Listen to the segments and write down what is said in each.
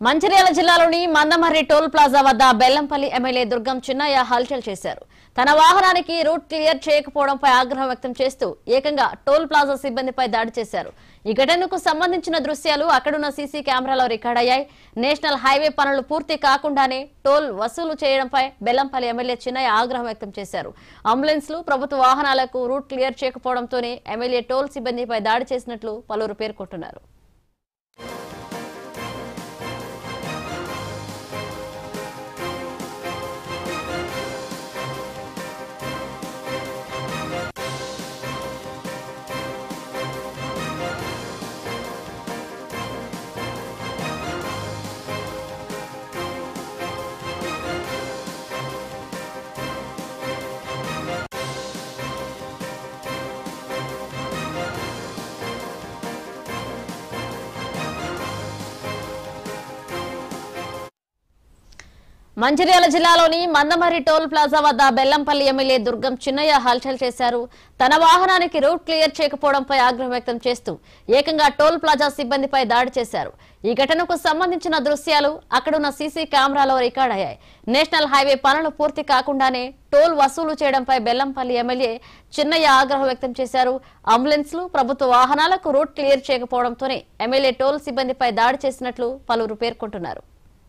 మంచిర్యాల జిల్లాలోని Mandamarri toll plaza వద్ద Bellampalli MLA దుర్గం చిన్నయ్య హల్చల్ చేశారు తన వాహనానికి రూట్ క్లియర్ చేయకపోవడంపై ఆగ్రహం వ్యక్తం చేస్తూ ఏకంగా టోల్ ప్లాజా సిబ్బందిపై దాడి చేశారు ఈ ఘటనకు సంబంధించిన దృశ్యాలు అక్కడున్న సీసీ కెమెరాలో రికార్డయ్యాయి నేషనల్ హైవే పనులు పూర్తి కాకుండానే టోల్ వసూలు చేయడంపై బెల్లంపల్లి ఎమ్మెల్యే చిన్నయ్య ఆగ్రహం వ్యక్తం చేశారు అంబులెన్స్లు ప్రభుత్వ వాహనాలకు రూట్ క్లియర్ చేయకపోవడంతోనే ఎమ్మెల్యే టోల్ సిబ్బందిపై దాడి చేసినట్లు పలువురు పేర్కొంటున్నారు మంచిర్యాల జిల్లాలోని మందమర్రి టోల్ ప్లాజా వద్ద బెల్లంపల్లి ఎమ్మెల్యే దుర్గం చిన్నయ్య హల్చల్ చేశారు తన వాహనానికి రూట్ క్లియర్ చేయకపోవడంపై ఆగ్రహం వ్యక్తం చేస్తూ ఏకంగా టోల్ ప్లాజా సిబ్బందిపై దాడి చేశారు ఈ ఘటనకు సంబంధించిన దృశ్యాలు అక్కడున్న సీసీ కెమెరాలో రికార్డ్ అయ్యాయి నేషనల్ హైవే పనులు పూర్తి కాకుండానే టోల్ వసూలు చేయడంపై బెల్లంపల్లి ఎమ్మెల్యే చిన్నయ్య ఆగ్రహం వ్యక్తం చేశారు అంబులెన్స్లు ప్రభుత్వ వాహనాలకు రూట్ క్లియర్ చేయకపోవడంతోనే ఎమ్మెల్యే టోల్ సిబ్బందిపై దాడి చేసినట్లు పలువురు పేర్కొంటున్నారు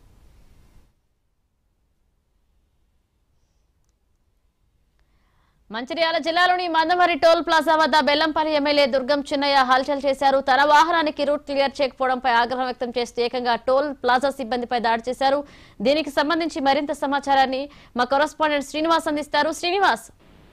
మంచిర్యాల జిల్లాలోని మందమరి టోల్ ప్లాజా వద్ద బెల్లంపల్లి ఎమ్మెల్యే దుర్గం చిన్నయ్య హల్చల్ చేశారు తన వాహనానికి రూట్ క్లియర్ చేయకపోవడంపై ఆగ్రహం వ్యక్తం చేస్తూ ఏకంగా టోల్ ప్లాజా సిబ్బందిపై దాడి చేశారు దీనికి సంబంధించి మరింత సమాచారాన్ని మా కొరస్పాండెంట్ శ్రీనివాస్ అందిస్తారు శ్రీనివాస్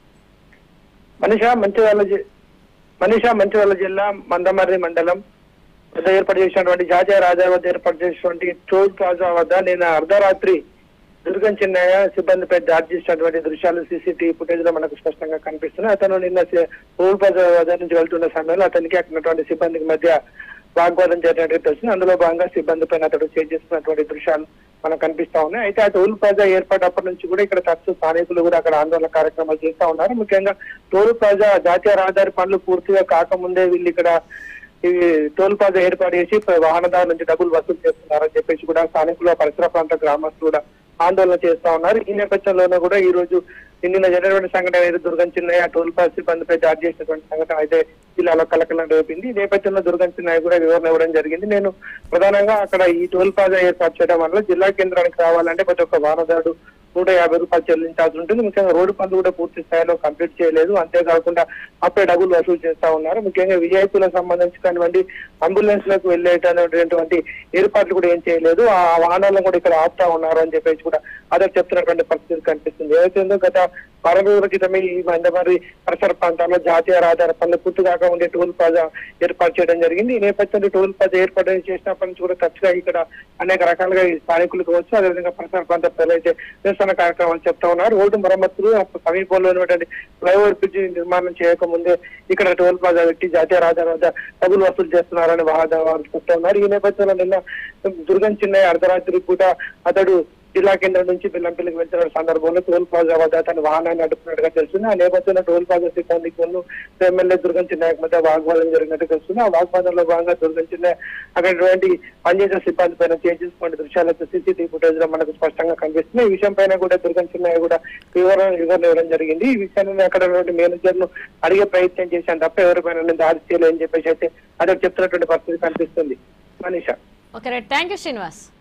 మనీషా మంచిర్యాల జి- మనీషా మంచిర్యాల జిల్లా మందమర్రి మండలం వద్ద ఏర్పాటు చేసినటువంటి జాతీయ రాజా వద్ద ఏర్పాటు చేసినటువంటి టోల్ ప్లాజా వద్ద నిన్న అర్ధరాత్రి దుర్గం చిన్నయ్య సిబ్బందిపై దాడి చేసినటువంటి దృశ్యాలు సీసీటీవీ ఫుటేజ్ లో మనకు స్పష్టంగా కనిపిస్తున్నాయి అతను నిన్న సి- టోల్ ప్లాజా వద్ద నుంచి వెళ్తున్న సమయంలో అతనికి అక్కడ ఉన్నటువంటి సిబ్బందికి మధ్య వాగ్వాదం జరిగినట్టు తెలిసింది అందులో భాగంగా సిబ్బంది పైన అతడు చేజ్ చేస్తున్నటువంటి దృశ్యాలు మనకు కనిపిస్తా ఉన్నాయి అయితే ఆ టోల్ ప్లాజా ఏర్పడినప్పటి నుంచి కూడా ఇక్కడ తరచు స్థానికులు కూడా అక్కడ ఆందోళన కార్యక్రమాలు చేస్తా ఉన్నారు ముఖ్యంగా టోల్ ప్లాజా జాతీయ రహదారి పనులు పూర్తిగా కాకముందే వీళ్ళు ఇక్కడ ఈ టోల్ ప్లాజా ఏర్పాటు చేసి వాహనదారుల నుంచి డబ్బులు వసూలు చేస్తున్నారని చెప్పేసి కూడా స్థానికులు ఆ పరిసర ప్రాంత గ్రామస్తులు కూడా ఆందోళన చేస్తా ఉన్నారు ఈ నేపథ్యంలోనే కూడా ఈ రోజు నిన్న జరిగినటువంటి సంఘటన ఏదో దుర్గం చిన్నయ్య టోల్ ప్లాజా సిబ్బందిపై దాడి చేసినటువంటి సంఘటన అయితే జిల్లాలో కలకలం రేపింది ఈ నేపథ్యంలో దుర్గం చిన్నయ్య కూడా వివరణ ఇవ్వడం జరిగింది నేను ప్రధానంగా అక్కడ ఈ టోల్ ప్లాజా ఏర్పాటు చేయడం వల్ల జిల్లా కేంద్రానికి రావాలంటే ప్రతి ఒక్క వాహనదారుడు నూట యాభై రూపాయలు చెల్లించాల్సి ఉంటుంది ముఖ్యంగా రోడ్డు పనులు కూడా పూర్తి స్థాయిలో కంప్లీట్ చేయలేదు అంతేకాకుండా అప్పుడే డబ్బులు వసూలు చేస్తా ఉన్నారు ముఖ్యంగా విఐపీలకు సంబంధించి కానివ్వండి అంబులెన్స్ లకు వెళ్ళేటటువంటి ఏర్పాట్లు కూడా ఏం చేయలేదు ఆ వాహనాలను కూడా ఇక్కడ ఆపుతా ఉన్నారు అని చెప్పేసి కూడా అదే చెప్తున్నటువంటి పరిస్థితి కనిపిస్తుంది ఏదైతే ఉందో గత వారం రోజుల క్రితమే ఈ మందమరి పరిసర ప్రాంతాల్లో జాతీయ రహదారి పనులు పూర్తి కాక ఉండే టోల్ ప్లాజా ఏర్పాటు చేయడం జరిగింది ఈ నేపథ్యంలో టోల్ ప్లాజా ఏర్పాటు చేసినప్పటి నుంచి కూడా తరచుగా ఇక్కడ అనేక రకాలుగా ఈ స్థానికులు కావచ్చు అదేవిధంగా పరిసర ప్రాంత ప్రజలైతే నిరసన కార్యక్రమాలు చెప్తా ఉన్నారు రోడ్డు మరమ్మతులు అప్పుడు సమీపంలో ఉన్నటువంటి ఫ్లైఓవర్ బ్రిడ్జ్ నిర్మాణం చేయకముందే ఇక్కడ టోల్ ప్లాజా పెట్టి జాతీయ రహదారి వద్ద డబ్బులు వసూలు చేస్తున్నారని వాద- వారు చెప్తా ఉన్నారు ఈ నేపథ్యంలో నిన్న దుర్గం చిన్నయ్య అర్ధరాత్రి పూట అతడు జిల్లా కేంద్రం నుంచి బెల్లంపల్లికి వెళ్తున్న సందర్భంలో టోల్ ప్లాజా వద్ద తన వాహనాన్ని నడుపుతున్నట్టుగా తెలుస్తుంది ఆ నేపథ్యంలో టోల్ ప్లాజా సిబ్బందికి ముందు ఎమ్మెల్యే దుర్గం చిన్నయ్య మధ్య వాగ్వాదం జరిగినట్టు తెలుస్తుంది ఆ వాగ్వాదంలో భాగంగా దుర్గం చిన్నయ్య అక్కడటువంటి పనిచేసే సిబ్బంది పైన చేసేసుకునే దృశ్యాలు సీసీటీవీ ఫుటేజ్ లో మనకు స్పష్టంగా కనిపిస్తుంది ఈ విషయం పైన కూడా దుర్గం చిన్నయ్య కూడా వివరణ వివరణ ఇవ్వడం జరిగింది ఈ విషయాన్ని అక్కడ ఉన్నటువంటి మేనేజర్ ను అడిగే ప్రయత్నం చేశాను తప్ప ఎవరిపైన నేను దాడి చేయలేదని చెప్పేసి అయితే అదే చెప్తున్నటువంటి పరిస్థితి కనిపిస్తుంది Manisha okay right thank you Srinivas